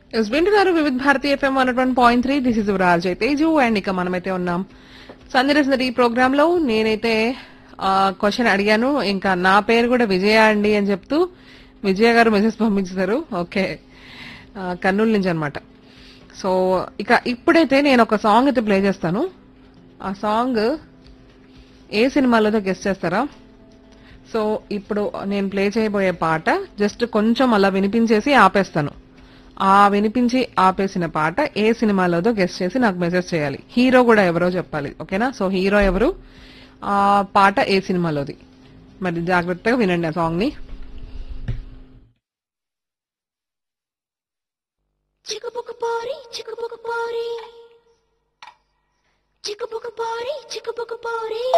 yes వింటున్నారు Vividh Bharati FM one one point three this is Raj Teju and ఇక మనమైతే ఉన్నాం సందర్శన ఈ ప్రోగ్రామ్ లో నేనైతే క్వశ్చన్ అడిగాను ఇంకా నా పేరు కూడా విజయ అండి అని చెప్తూ విజయ గారు మెసేజ్ పంపించారు ఓకే ఆ, కర్నూలు నుంచి అనమాట సో ఇక ఇప్పుడైతే నేను ఒక సాంగ్ అయితే ప్లే చేస్తాను ఆ సాంగ్ ఏ సినిమాలోదో గెస్ట్ చేస్తారా సో ఇప్పుడు నేను ప్లే చేయబోయే పాట జస్ట్ కొంచెం అలా వినిపించేసి ఆపేస్తాను ఆ వినిపించి ఆపేసిన పాట ఏ సినిమాలోదో గెస్ట్ చేసి నాకు మెసేజ్ చేయాలి హీరో కూడా ఎవరో చెప్పాలి ఓకేనా సో హీరో ఎవరు ఆ పాట ఏ సినిమాలోది మరి జాగ్రత్తగా వినండి ఆ సాంగ్ ని చిక్కుపుకు పారి చిక్కుపుకు పారి చిక్కుపుకు పారి చిక్కుపుకు పారి